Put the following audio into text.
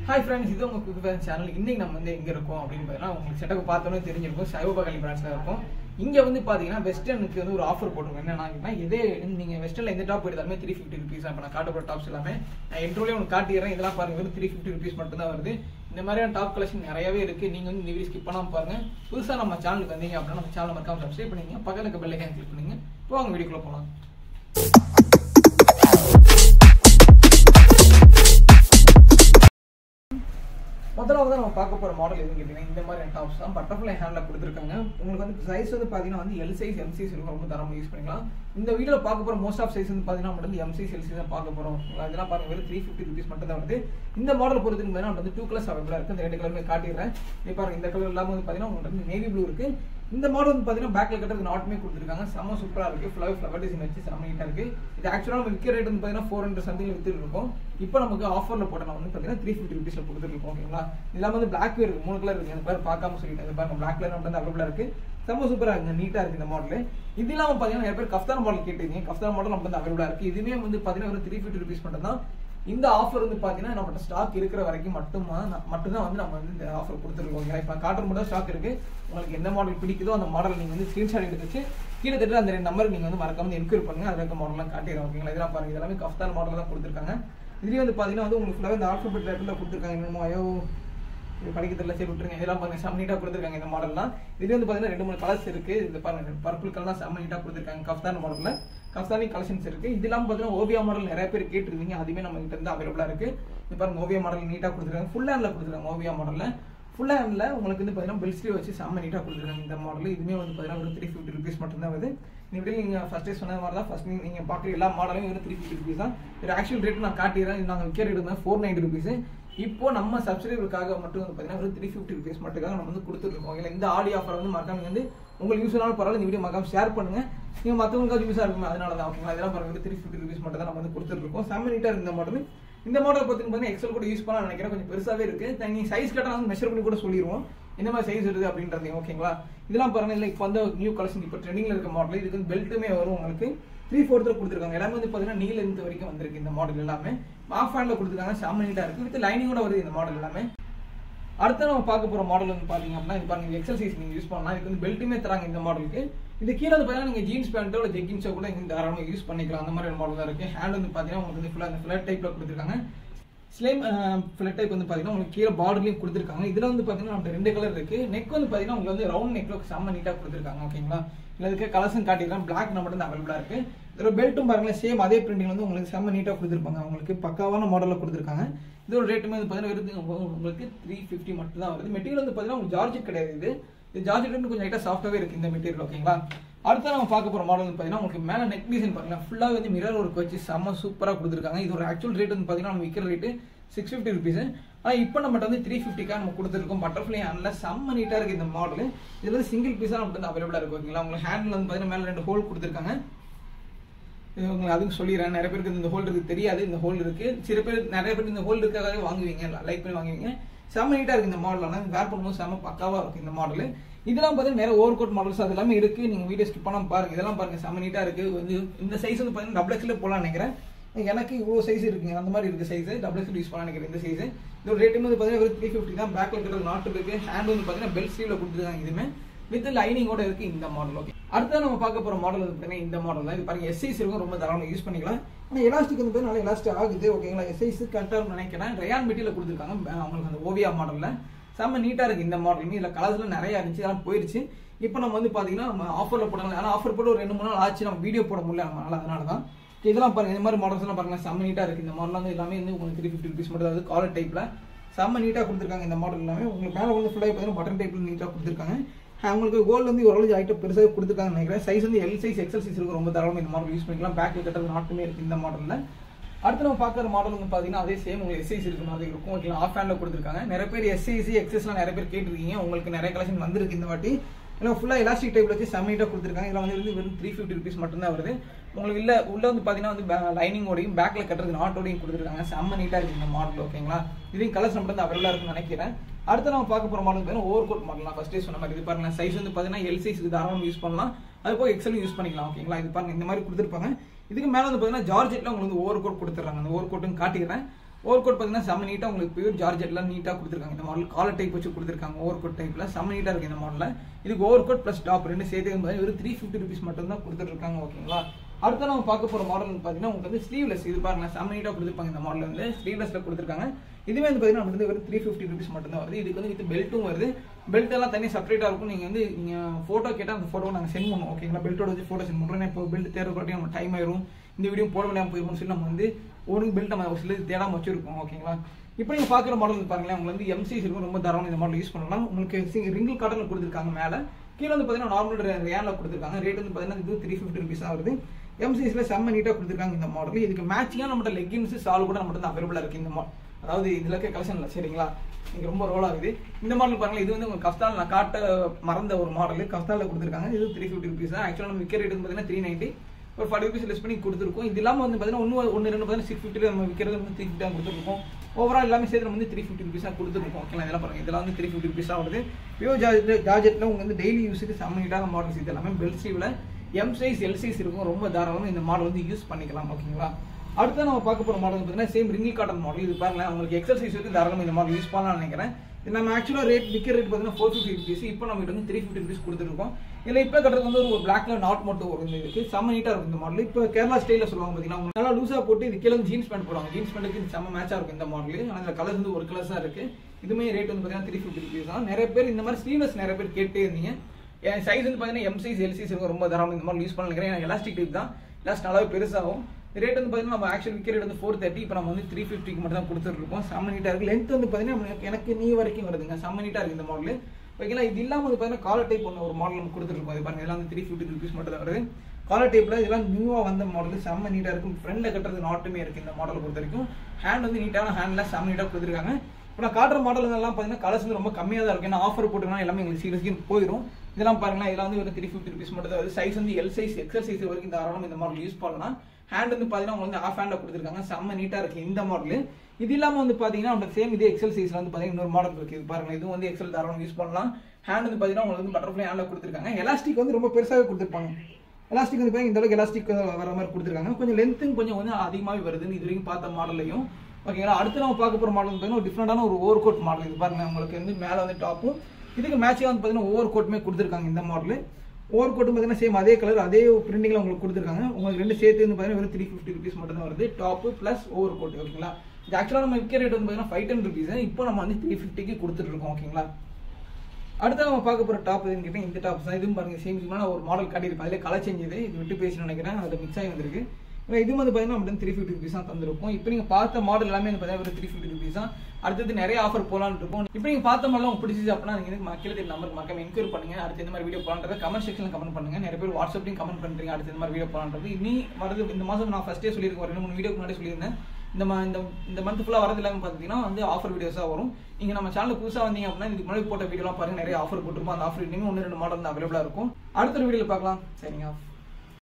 hi friends இது உங்க குக்கு fan channel இன்னைக்கு நம்ம வந்து எங்க இருக்கோம் அப்படின்னு பார்த்தீங்கன்னா உங்களுக்கு செட்டப் பார்த்தோன்னே தெரிஞ்சிருக்கும் சைவபகலி பிரான்ச்ல இருக்கும் இங்க வந்து பாத்தீங்கன்னா வெஸ்டர்னுக்கு வந்து ஒரு ஆஃபர் போட்டிருக்கோம் என்னன்னா இதே நீங்க வெஸ்டர்ன்ல எந்த டாப் எடுத்தாலுமே த்ரீ ஃபிஃப்டி ருபீஸ் இப்போ நான் காட்டப்போற டாப்ஸ் எல்லாமே நான் இன்ட்ரோலே உங்களுக்கு காட்டிடுறேன் இதெல்லாம் பாருங்க வெறும் த்ரீ ஃபிஃப்டி ருபீஸ் மட்டும் தான் வருது இந்த மாதிரியான டாப் கலெக்ஷன் நிறையவே இருக்கு நீங்க வந்து இந்த வீடியோ ஸ்கிப் பண்ணாம பாருங்க புதுசா நம்ம சேனலுக்கு வந்தீங்க அப்படின்னா நம்ம சேனல் மறக்காம சப்ஸ்கிரைப் பண்ணீங்க பக்கத்துக்கு பெல் ஐக்கான் கிளிக் பண்ணுங்க இப்போ அவங்க வீடியோக்குள்ள போலாம் முதலாவது நம்ம பார்க்க போற மாடல் எதுன்னு கேட்டீங்கன்னா இந்த மாதிரி டாப்ஸ் தான் பட்டர்ஃப்ளை ஹேண்ட்ல கொடுத்துருக்காங்க உங்களுக்கு வந்து சைஸ் வந்து பாத்தீங்கன்னா வந்து எல் சைஸ் எம் சைஸ் இருக்கும் ரொம்ப தரமா யூஸ் பண்ணிக்கலாம் இந்த வீடியோல பார்க்க போற மோஸ்ட் ஆஃப் சைஸ் வந்து பாத்தீங்கன்னா மட்டும் எம் சைஸ் எல் சைஸ் தான் பார்க்க போறோம் அதெல்லாம் பாருங்க வெறும் த்ரீ ஃபிஃப்டி ருபீஸ் மட்டும் தான் வருது இந்த மாடல் பொறுத்துக்கு பார்த்தீங்கன்னா வந்து டூ கலர்ஸ் அவைபிளா இருக்கு இந்த ரெண்டு கலருமே காட்டிடுறேன் இப்போ பாருங்க இந்த கலர் இல்லாம வந்து பாத்தீங்கன்னா உங்களுக்கு வந்து நேவி ப்ளூ இருக்கு இந்த மாடல் வந்து பாத்தீங்கன்னா பேக்ல கட்டுறது நாட்டுமே கொடுத்துருக்காங்க செம்ம சூப்பரா இருக்கு ஃபிளவர் ஃபிளவர் டிசைன் வச்சு செம்ம நீட்டா இருக்கு இது ஆக்சுவலா நம்ம விற்கிற ரேட் வந்து பாத்தீங்கன்னா ஃபோர் ஹண்ட்ரட் சம்திங் வித்துட்டு இருக்கோம் இப்போ நமக்கு ஆஃபர்ல போட்ட வந்து பாத்தீங்கன்னா த்ரீ ஃபிஃப்டி ருபீஸ்ல கொடுத்துருக்கோம் ஓகேங்களா இல்லாம வந்து பிளாக் இருக்கு மூணு கலர் இருக்கு அந்த கலர் பார்க்காம சொல்லிட்டேன் இது பாருங்க பிளாக் கலர் வந்து அவைபிளா இருக்கு செம்ம சூப்பரா இருக்கு நீட்டா இருக்கு இந்த மாடல் இது இல்லாம பாத்தீங்கன்னா நிறைய பேர் கஃப்தான் மாடல் கேட்டிருக்கீங்க கஃப்தான் மாடல் நம்ம வந்து அவைபிளா இருக்கு இதுவுமே வந்து பாத்தீங்கன்னா ஒரு த்ரீ ஃபிஃப்டி ருபீஸ் மட்டும் தான் இந்த ஆஃபர் வந்து பாத்தீங்கன்னா நம்மகிட்ட ஸ்டாக் இருக்கிற வரைக்கும் மட்டுமா மட்டும்தான் வந்து நம்ம வந்து இந்த ஆஃபர் கொடுத்துருக்கோம் இப்போ காட்டன் மட்டும் ஸ்டாக் இருக்கு உங்களுக்கு எந்த மாடல் பிடிக்குதோ அந்த மாடல் நீங்க வந்து ஸ்கிரீன்ஷாட் எடுத்து வச்சு கீழே தட்டு அந்த ரெண்டு நம்பர் நீங்க வந்து மறக்காம வந்து என்கொயரி பண்ணுங்க அதுல இருக்க மாடல்லாம் காட்டிடுறோம் ஓகேங்களா இதெல்லாம் பாருங்க இதெல்லாமே கஃப்தான் மாடல் தான் கொடுத்துருக்காங்க இதுலயே வந்து பாத்தீங்கன்னா வந்து உங்களுக்கு ஃபுல்லாக இந்த ஆல்பபெட் லெட்டர்ல கொடுத்துருக்காங்க என்னமோ ஐயோ இது படிக்க தெரியல சரி விட்டுருங்க இதெல்லாம் பாருங்க செம்ம நீட்டா கொடுத்துருக்காங்க இந்த மாடல்லாம் இதுல வந்து பாத்தீங்கன்னா ரெண்டு மூணு கலர்ஸ் இருக்கு இது பாருங்க பர்பிள் கலர் செம்ம நீட்டா கொடுத்துருக்காங்க கஃப்தான் மாடல்ல கஃப்தானி கலெக்ஷன்ஸ் இருக்கு இது இல்லாம பாத்தீங்கன்னா ஓவியா மாடல் நிறைய பேர் கேட்டிருந்தீங்க அதுவுமே நம்ம கிட்ட இருந்து அவைலபிளா இருக்கு இது பாருங்க ஓவியா மாடல் நீட்டா கொடுத்துருக்காங்க ஃபுல் ஹேண்ட்ல கொடுத்துருக்காங்க ஓவியா மாடல்ல ஃபுல் ஹேண்ட்ல உங்களுக்கு வந்து பாத்தீங்கன்னா பெல் ஸ்லீவ் வச்சு செம்ம நீட்டா கொடுத்துருக்காங்க இந்த மாடல் இதுவுமே வந்து பாத்தீங்கன்னா ஒரு த்ரீ ஃபிஃப்டி ருபீஸ் மட்டும் தான் வருது இந்த வீடியோ நீங்க ஃபர்ஸ்ட் சொன்ன மாதிரி தான் ஃபர்ஸ்ட் நீங்க பாக்குற எல்லா மாடலும் வெறும் த்ரீ ஃபிஃப்டி ருபீஸ் தான் இது ஆக்சுவல் ரேட் நான் காட்டிடுறேன் இது நாங்கள் விற்கிற ரேட் ஃபோர் நைன்டி ருபீஸ் இப்போ நம்ம சப்ஸ்கிரைபருக்காக மட்டும் வந்து பார்த்தீங்கன்னா ஒரு த்ரீ ஃபிஃப்டி ருபீஸ் மட்டும் நம்ம வந்து கொடுத்துருக்கோம் இல்லை இந்த ஆடி ஆஃபர் வந்து மறக்காம வந்து உங்களுக்கு யூஸ் ஆனாலும் பரவாயில்ல இந்த வீடியோ மறக்காம ஷேர் பண்ணுங்க நீங்க மற்றவங்களுக்கு யூஸாக இருக்கும் அதனால தான் ஓகேங்களா இதெல்லாம் பாருங்க த்ரீ ஃபிஃப்டி ருபீஸ் மட்டும் தான் நம்ம வந்து கொடுத்துருக்கோம் செம்ம நீட்டாக இருந்த மாடல் இந்த மாடல் பார்த்தீங்கன்னா எக்ஸல் கூட யூஸ் பண்ணலாம் நினைக்கிறேன் கொஞ்சம் பெருசாவே இருக்கு நீங்க சைஸ் கட்டா வந்து மெஷர் பண்ணி கூட சொல்லிடுவோம் என்ன மாதிரி சைஸ் இருக்குது அப்படின்றது ஓகேங்களா இதெல்லாம் பாருங்க இல்லை இப்போ வந்து நியூ கலெக்ஷன் இப்போ ட்ரெண்டிங்ல இருக்க மாடல் இதுக்கு வந்து பெல்ட்டுமே வரும் உங்களுக்கு த்ரீ ஃபோர்த்தில் கொடுத்துருக்காங்க எல்லாமே வந்து பார்த்தீங்கன்னா நீல இருந்து வரைக்கும் வந்திருக்கு இந்த மாடல் எல்லாமே ஆஃப் ஹேண்டில் கொடுத்துருக்காங்க செம்ம நீட்டாக இருக்கு வித் லைனிங்கோட வருது இந்த மாடல் எல்லாமே அடுத்து நம்ம பார்க்க போற மாடல் வந்து பாத்தீங்க அப்படின்னா இது பாருங்க எக்ஸல் சைஸ் நீங்க யூஸ் பண்ணலாம் இதுக்கு வந்து பெல்ட்டுமே தராங்க இந்த மாடலுக்கு இது கீழே வந்து பாத்தீங்கன்னா நீங்க ஜீன்ஸ் பேண்ட்டோ இல்லை ஜெக்கின்ஸோ கூட இந்த தாராளமாக யூஸ் பண்ணிக்கலாம் அந்த மாதிரி மாடல் தான் இருக்கு ஹேண்ட் வந்து பாத்தீங்கன்னா உங்களுக்கு வந்து ஃபுல்லாக அந்த ஃபிளட் டைப்ல கொடுத்துருக்காங்க ஸ்லேம் ஃபிளட் டைப் வந்து பாத்தீங்கன்னா உங்களுக்கு கீழே பார்டர்லயும் கொடுத்துருக்காங்க இதுல வந்து பாத்தீங்கன்னா நம்ம ரெண்டு கலர் இருக்கு நெக் வந்து பாத்தீங்கன்னா உங்களுக்கு வந்து ரவுண்ட் நெக்ல செம்ம நீட்டா கொடுத்துருக்காங்க ஓகேங்களா இதுல இருக்க கலர்ஸும் காட்டிக்கலாம் பிளாக் நம்ம மட்டும் அவைலபிளா இருக்கு இதோட பெல்ட்டும் பாருங்களேன் சேம் அதே பிரிண்டிங் வந்து உங்களுக்கு செம்ம நீட்டா கொடுத்துருப்பாங்க உங்களுக்கு பக்காவான மாடல்ல கொடுத்துருக்காங்க இதோட ரேட்டுமே வந்து பாத்தீங்கன்னா வெறும் உங்களுக்கு த்ரீ ஃபிஃப்டி மட்டும் தான் வருது மெட்டீரியல் வந்து பாத்தீங்கன்னா உங்களுக்கு ஜார்ஜெட் கிடையாது இது இது ஜார்ஜெட் வந்து கொஞ்சம் லைட்டா சாஃப்டாவே இருக்கு இந்த மெட்டீரியல் ஓகேங்களா அடுத்து நம்ம பார்க்க போற மாடல் வந்து பாத்தீங்கன்னா உங்களுக்கு மேல நெக் டிசைன் பாருங்க ஃபுல்லா வந்து மிரர் ஒர்க் வச்சு செம்ம சூப்பரா கொடுத்துருக்காங்க இது ஒரு ஆக்சுவல் ரேட் வந்து பாத்தீங்கன்னா நம்ம விற்கிற ரேட்டு சிக்ஸ் ஃபிஃப்டி ருபீஸ் ஆனால் இப்போ நம்மகிட்ட வந்து த்ரீ ஃபிஃப்டிக்காக நம்ம கொடுத்துருக்கோம் பட்டர்ஃப்ளை ஹேண்டில் செம்ம நீட்டாக இருக்குது இந்த மாடல் இதில் வந்து சிங்கிள் பீஸாக நமக்கு வந்து அவைலபிளாக இருக்கும் ஓகேங்களா உங்களுக்கு ஹேண்டில் வந்து பார்த்தீங்கன்னா மேலே ரெண்டு ஹோல் கொடுத்துருக்காங்க இது உங்களுக்கு அதுவும் சொல்லிடுறேன் நிறைய பேருக்கு இந்த ஹோல் இருக்கு தெரியாது இந்த ஹோல் இருக்கு சில பேர் நிறைய பேர் இந்த ஹோல் இருக்காகவே வாங்குவீங்க லைக் பண்ணி வாங்குவீங்க செம்ம நீட்டாக இருக்கு இந்த மாடல் ஆனால் வேர் பண்ணும்போது செம்ம பக்காவாக இருக்கும் இந்த மாடல் இதெல்லாம் பார்த்தீங்கன்னா நிறைய ஓவர் கோட் மாடல்ஸ் அது எல்லாமே இருக்கு நீங்கள் வீடியோ ஸ்கிப் பண்ணாமல் பாருங்க இதெல்லாம் பாருங்க செம்ம நீட்டாக இருக்கு வந்து இந்த சைஸ் வந்து பார்த்தீங்கன்னா டபுள் எக்ஸ்ல போகலான்னு நினைக்கிறேன் எனக்கு இவ்வளோ சைஸ் இருக்குங்க அந்த மாதிரி இருக்கு சைஸ் டபுள் எக்ஸ் யூஸ் பண்ண நினைக்கிறேன் இந்த சைஸ் இதோட ரேட் வந்து பார்த்தீங்கன்னா ஒரு த்ரீ ஃபிஃப்டி தான் பேக்ல இருக்கிறது நாட்டு இருக்கு ஹேண்ட் வந்து பார்த்தீங்கன்னா பெல் ஸ்லீவ்ல கொடுத்துருக்காங்க இதுமே வித் லைனிங்கோட இருக்கு இந்த மாடல் ஓகே அடுத்த நம்ம பார்க்க போற மாடல் வந்து பார்த்தீங்கன்னா இந்த மாடல் தான் இது பாருங்க எஸ்ஐஸ் இருக்கும் ரொம்ப தாராளமாக யூஸ் பண்ணிக்கலாம் ஆனால் எலாஸ்டிக் வந்து பார்த்தீங்கன்னா நல்லா எலாஸ்டிக் ஆகுது ஓகேங்களா எஸ்ஐஸ் கரெக்டாக நினைக்கிறேன் ரயான் மெட்டீரியல் கொடுத்துருக்காங்க அவங்களுக்கு அந்த ஓவியா மாடல்ல செம்ம நீட்டா இருக்கு இந்த மாடல் இதுல கலர்ஸ்ல நிறைய இருந்துச்சு அதெல்லாம் போயிருச்சு இப்போ நம்ம வந்து பாத்தீங்கன்னா நம்ம ஆஃபர்ல போடலாம் ஆனால் ஆஃபர் போட்டு ஒரு ரெண்டு மூணு நாள் ஆச்சு நம்ம வீடியோ போட முடியல நம்மளால அதனால தான் இதெல்லாம் பாருங்க இந்த மாதிரி மாடல்ஸ் எல்லாம் பாருங்க செம்ம நீட்டா இருக்கு இந்த மாடல் வந்து எல்லாமே வந்து உங்களுக்கு த்ரீ ஃபிஃப்டி ருபீஸ் மட்டும் அதாவது காலர் டைப்ல செம்ம நீட்டா கொடுத்துருக்காங்க இந்த மாடல் எல்லாமே உங்களுக்கு மேல வந்து ஃபுல்லாக பார்த்தீங்கன்னா பட்டன் டைப்ல நீட்டா கொடுத்துருக்காங்க உங்களுக்கு கோல்டு வந்து ஓரளவு ஐட்டம் பெருசாக கொடுத்துருக்காங்க நினைக்கிறேன் சைஸ் வந்து எல் சைஸ் எக்ஸல் சைஸ் இருக்கும் ரொம்ப தாராளமாக இந்த மாடல் யூஸ் பண்ணிக்கலாம் பேக்கில் கட்டுறது நாட்டுமே இருக்கு இந்த மாடலில் அடுத்து நம்ம பார்க்குற மாடல் வந்து பார்த்தீங்கன்னா அதே சேம் உங்களுக்கு எஸ்ஐசி இருக்க மாதிரி இருக்கும் ஓகே ஆஃப் ஹேண்டில் கொடுத்துருக்காங்க நிறைய பேர் எஸ்ஐசி எக்ஸஸ்லாம் நிறைய பேர் கேட்டிருக்கீங்க உங்களுக்கு நிறைய கலெக்ஷன் வந்திருக்கு இந்த வாட்டி ஏன்னா ஃபுல்லாக எலாஸ்டிக் டைப்ல வச்சு செம்மைட்டாக கொடுத்துருக்காங்க இதில் வந்து வெறும் த்ரீ ஃபிஃப்டி ருபீஸ் மட்டும்தான் வருது உங்களுக்கு இல்லை உள்ள வந்து பார்த்தீங்கன்னா வந்து லைனிங்கோடையும் பேக்கில் கட்டுறது நாட்டோடையும் கொடுத்துருக்காங்க செம்ம நீட்டாக இருக்குது இந்த மாடல் ஓகேங்களா இதையும் கலர்ஸ் மட்டும் தான் அவைலபிளாக இருக்குன்னு நினைக்கிறேன் அடுத்து நம்ம பார்க்க போகிற மாடல் பார்த்தீங்கன்னா ஓவர் கோட் மாடல் ஃபர்ஸ்டே சொன்ன மாதிரி இது பாருங்க சைஸ் வந்து பார்த்தீங்கன்னா எல் சைஸ் தாராளமாக யூஸ் பண்ணலாம் அது போக எக்ஸலும் யூஸ் பண்ணிக்கலாம் ஓகேங்களா இது பாருங்க இந்த மாதிரி கொடுத்துருப்பாங்க இதுக்கு மேலே வந்து பார்த்தீங்கன்னா ஜார்ஜெட்டில் உங்களுக்கு வந்து ஓவர் கோட் கொடுத்துட்றாங்க அந்த ஓவர் கோட்டுன்னு காட்டிக்கிறேன் ஓவர் கோட் பார்த்தீங்கன்னா செம்ம நீட்டாக உங்களுக்கு பியூர் ஜார்ஜெட்லாம் நீட்டாக கொடுத்துருக்காங்க இந்த மாடல் காலர் டைப் வச்சு கொடுத்துருக்காங்க ஓவர் கோட் டைப்பில் செம்ம நீட்டாக இருக்குது இந்த மாடலில் இதுக்கு ஓவர் கோட் ப்ளஸ் டாப் ரெண்டு சேர்த்து வந்து ஒரு த்ரீ ஃபிஃப்டி ருபீஸ் மட்டும் தான் கொடுத்துட்ருக்காங்க ஓகேங்களா அடுத்து நம்ம பார்க்க போகிற மாடல் பார்த்தீங்கன்னா உங்களுக்கு வந்து ஸ்லீவ்லெஸ் இது பாருங்க செம்ம நீட்டாக கொடுத்துருப்பாங்க இந்த மாடல் வந்து ஸ்லீவ்லெஸில் கொடுத்துருக்காங்க இதுவே வந்து பார்த்தீங்கன்னா நமக்கு வந்து ஒரு த்ரீ ஃபிஃப்டி ருபீஸ் மட்டும் தான் வருது இதுக்கு வந்து வித் பெல்ட்டும் வருது பெல்ட் எல்லாம் தனியாக செப்பரேட்டாக இருக்கும் நீங்கள் வந்து நீங்கள் ஃபோட்டோ கேட்டால் அந்த ஃபோட்டோ நாங்கள் சென்ட் பண்ணுவோம் ஓகேங்களா பெல்ட்டோட வச்சு ஃபோட்டோ சென்ட் பண்ணுறோம் இப்போ பெல்ட் தேர்வு நம்ம டைம் ஆயிரும் இந்த வீடியோ போட முடியாமல் போயிருமோன்னு சொல்லி நம்ம வந்து ஒரு பெல்ட் நம்ம ஒரு சில தேடாமல் வச்சிருக்கோம் ஓகேங்களா இப்போ நீங்கள் பார்க்குற மாடல் வந்து பாருங்களேன் உங்களுக்கு வந்து எம்சிஸ் இருக்கும் ரொம்ப தாராளம் இந்த மாடல் யூஸ் பண்ணலாம் உங்களுக்கு ரிங்கிள் காட்டனில் கொடுத்துருக்காங்க மேலே கீழே வந்து பார்த்தீங்கன்னா நார்மல் ரேனில் கொடுத்துருக்காங்க ரேட் வந்து பார்த்தீங்கன்னா இது த்ரீ ஃபிஃப்டி ருபீஸ் தான் வருது எம்சிஸில் செம்ம நீட்டாக கொடுத்துருக்காங்க இந்த மாடல் இதுக்கு மேட்சிங்காக நம்மகிட்ட லெகின்ஸ் சால் கூட நம்மகிட்ட அவைலபிளாக இருக்குது இந்த மாடல் அதாவது இதில் இருக்க கலெக்ஷன் இல்லை சரிங்களா இங்கே ரொம்ப ரோல் ஆகுது இந்த மாடல் பாருங்களேன் இது வந்து உங்கள் கஸ்தால் நான் காட்ட மறந்த ஒரு மாடல் கஸ்தாலில் கொடுத்துருக்காங்க இது த்ரீ ஃபிஃப்டி ருபீஸ் தான் ஆக்சுவலாக நம்ம விற்கிற ரேட் வந்து பார்த்தீங்கன்னா த்ரீ நைன்ட்டி ஒரு ஃபார்ட்டி ருபீஸ் லெஸ் பண்ணி கொடுத்துருக்கோம் இது இல்லாமல் வந்து பார்த்தீங்கன்னா ஒன்று ஒன்று ரெண்டு பார்த்தீங்கன்னா சிக்ஸ் ஃபிஃப்டியில் நம்ம விற்கிறது வந்து த்ரீ ஃபிஃப்டி கொடுத்துருக்கோம் ஓவரால் எல்லாமே சேர்த்து நம்ம வந்து த்ரீ ஃபிஃப்டி ருபீஸாக கொடுத்துருக்கோம் ஓகேங்களா இதெல்லாம் பாருங்க இதெல்லாம் வந்து த்ரீ ஃபிஃப்டி ருபீஸாக வருது பியோ ஜார்ஜெட் ஜார்ஜெட்டில் உங்களுக்கு வந்து டெய்லி யூஸுக்கு செம்ம நீட்டான மாடல்ஸ் இது எல்லாமே பெல் ஸ்லீவில் எம் சைஸ் எல் சைஸ் இருக்கும் ரொம்ப தாராளமாக இந்த மாடல் வந்து யூஸ் பண்ணிக்கலாம் ஓகேங்களா அடுத்து நம்ம பார்க்க போகிற மாடல் பார்த்தீங்கன்னா சேம் ரிங்கி காட்டன் மாடல் இது பாருங்களேன் உங்களுக்கு எக்ஸல் சைஸ் வரைக்கும் தாராளமாக இந்த மாடல் யூஸ் பண்ணலாம்னு நினைக்கிறேன் இது நம்ம ஆக்சுவலாக ரேட் விற்கிற ரேட் பார்த்தீங்கன்னா ஃபோர் ஃபிஃப்டி ருபீஸ் இப்போ நம்ம வந்து த்ரீ ஃபிஃப்டி ருபீஸ் கொடுத்துருக்கோம் இதில் இப்போ கட்டுறது வந்து ஒரு பிளாக்ல நாட் மட்டும் வரும் இந்த இதுக்கு செம்ம நீட்டாக இருக்கும் இந்த மாடல் இப்போ கேரளா ஸ்டைலில் சொல்லுவாங்க பார்த்தீங்கன்னா நல்லா லூஸாக போட்டு இது கீழே ஜீன்ஸ் பேண்ட் போடுவாங்க ஜீன்ஸ் பேண்ட்டுக்கு இது செம்ம மேட்சாக இருக்கும் இந்த மாடல் ஆனால் இந்த கலர்ஸ் வந்து ஒரு கலர்ஸாக இருக்குது இதுமே ரேட் வந்து பார்த்தீங்கன்னா த்ரீ ஃபிஃப்டி ருபீஸ் தான் நிறைய பேர் இந்த மாதிரி ஸ்லீவ்லெஸ் நிறைய பேர் கேட்டே இருந்தீங்க என் சைஸ் வந்து பார்த்தீங்கன்னா எம் சைஸ் எல் சைஸ் இருக்கும் ரொம்ப தரம் இந்த மாதிரி யூஸ் பண்ண நினைக்கிறேன் எலாஸ்டிக் டைப் தான் எலாஸ்ட் நல்லாவே பெருசாகும் ரேட் வந்து பார்த்தீங்கன்னா நம்ம ஆக்சுவல் விற்கிற ரேட் வந்து ஃபோர் தேர்ட்டி இப்போ நம்ம வந்து த்ரீ ஃபிஃப்டிக்கு மட்டும் தான் கொடுத்துருக்கோம் செம்ம நீட்டாக இருக்குது லென்த் வந்து பார்த்தீங்கன்னா எனக்கு நீ வரைக்கும் வருதுங்க செம்ம நீட்டாக இருக்குது இந்த மாடல் ஓகேங்களா இது இல்லாமல் வந்து பார்த்தீங்கன்னா காலர் டைப் ஒன்று ஒரு மாடல் நம்ம கொடுத்துருக்கோம் இது பாருங்க இதெல்லாம் வந்து த்ரீ ஃபிஃப்டி ருபீஸ் மட்டும் தான் வருது காலர் டைப்பில் இதெல்லாம் நியூவாக வந்த மாடல் செம்ம நீட்டாக இருக்கும் ஃப்ரெண்டில் கட்டுறது நாட்டுமே இருக்குது இந்த மாடல் பொறுத்த வரைக்கும் ஹேண்ட் வந்து நீட்டான ஹேண்டில் செம்ம நீட்டாக கொடுத்துருக்காங்க இப்போ நான் காட்டுற மாடல் எல்லாம் பார்த்தீங்கன்னா கலர்ஸ் வந்து ரொம்ப கம்மியாக தான் இருக்கும் ஏன்னா ஆஃபர் போட்டுருந்தா எல்லாமே எங்களுக்கு சீரியஸ்க்கு போயிடும் இதெல்லாம் பாருங்களேன் இதெல்லாம் வந்து ஒரு த்ரீ ஃபிஃப்டி ருபீஸ் மட்டும் தான் வருது சைஸ் வந்து எல் சைஸ் எக்ஸல் சைஸ் வரைக்கும் தாராளம் இந்த மாடல் யூஸ் பண்ணலாம் ஹேண்ட் வந்து பார்த்தீங்கன்னா உங்களுக்கு வந்து ஆஃப் ஹேண்டில் கொடுத்துருக்காங்க செம்ம நீட்டாக இருக்கு இந்த மாடல் இது இல்லாமல் வந்து பார்த்தீங்கன்னா உங்களுக்கு சேம் இதே எக்ஸல் சைஸ்ல வந்து பார்த்தீங்கன்னா இன்னொரு மாடல் இருக்கு இது பாருங்க இதுவும் வந்து எக்ஸல் தாராளம் யூஸ் பண்ணலாம் ஹேண்ட் வந்து பார்த்தீங்கன்னா உங்களுக்கு வந்து பட்டர்ஃப்ளை ஹேண்டில் கொடுத்துருக்காங்க எலாஸ்டிக் வந்து ரொம்ப பெருசாகவே கொடுத்துருப்பாங்க எலாஸ்டிக் வந்து பார்த்தீங்கன்னா இந்த அளவுக்கு எலாஸ்டிக் வர மாதிரி கொடுத்துருக்காங்க கொஞ்சம் லென்த்தும் கொஞ்சம் வந்து அதிகமாகவே வருதுன்னு இது வரைக்கும் பார்த்த மாடல்லையும் ஓகேங்களா அடுத்து நம்ம பார்க்க போகிற மாடல் பார்த்தீங்கன்னா ஒரு டிஃப்ரெண்டான ஒரு ஓவர் கோட் மாடல் இது பாருங்க உங்களுக்கு வந்து மேலே வந்து டாப்பும் இதுக்கு மேட்சிங் வந்து பார்த்தீங்கன்னா ஓவர் கோட்டுமே கொடுத்துருக்காங்க இந்த மாடல் ஓவர் கோட்டும் பார்த்தீங்கன்னா சேம் அதே கலர் அதே பிரிண்டிங்கில் உங்களுக்கு கொடுத்துருக்காங்க உங்களுக்கு ரெண்டு சேர்த்து வந்து பார்த்தீங்கன்னா வெறும் த்ரீ ஃபிஃப்டி ருபீஸ் மட்டும் தான் வருது டாப்பு ப்ளஸ் ஓவர் கோட் ஓகேங்களா இது ஆக்சுவலாக நம்ம விற்கிற ரேட் வந்து பார்த்தீங்கன்னா ஃபைவ் டென் ருபீஸ் இப்போ நம்ம வந்து த்ரீ ஃபிஃப்டிக்கு கொடுத்துட்ருக்கோம் ஓகேங்களா அடுத்து நம்ம பார்க்க போகிற டாப் எதுன்னு கேட்டால் இந்த டாப் தான் இதுவும் பாருங்க சேம் இதுமான ஒரு மாடல் காட்டியிருப்பேன் அதில் கலர் சேஞ்ச் இது இது விட்டு பேசி நினைக்கிறேன் அதில் மிக்ஸ் ஆகி வந்திருக்கு ஆனால் இது வந்து பார்த்தீங்கன்னா நம்ம த்ரீ ஃபிஃப்டி ருபீஸ் தான் தந்திருக்கும் இப்போ நீங்கள் பார்த்த மாடல் எல்லாமே வந்து பார்த்தீங்கன்னா ஒரு த்ரீ ஃபிஃப்டி ருபீஸ் தான் அடுத்தது நிறைய ஆஃபர் போகலான்னு இருக்கும் இப்போ நீங்கள் பார்த்த மாடலாம் உங்களுக்கு பிடிச்சிச்சு அப்படின்னா நீங்கள் எனக்கு மக்களுக்கு நம்பர் மறக்காம என்கொயரி பண்ணுங்க அடுத்து இந்த மாதிரி வீடியோ போலான்றத கமெண்ட் செக்ஷனில் கமெண்ட் பண்ணுங்க நிறைய பேர் வாட்ஸ்அப்லையும் கமெண்ட் பண்ணுறீங்க அடுத்து இந்த மாதிரி வீடியோ போலான்றது இனி வரது இந்த மாதம் நான் ஃபஸ்ட்டே சொல்லியிருக்கேன் ஒரு ரெண்டு மூணு வீடியோக்கு முன்னாடி சொல்லியிருந்தேன் இந்த மா இந்த இந்த மந்த் ஃபுல்லாக வரது எல்லாமே பார்த்தீங்கன்னா வந்து ஆஃபர் வீடியோஸாக வரும் நீங்கள் நம்ம சேனல் புதுசாக வந்தீங்க அப்படின்னா இதுக்கு முன்னாடி போட்ட வீடியோலாம் பாருங்க நிறைய ஆஃபர் போட்டிருப்போம் அந்த ஆஃபர் இன்னும் ஒன்று ரெண்டு மாடல் வந்து அவைலபிளாக இருக்கும் அடுத்த வீடியோவில் பார்க்கலாம் சரிங்க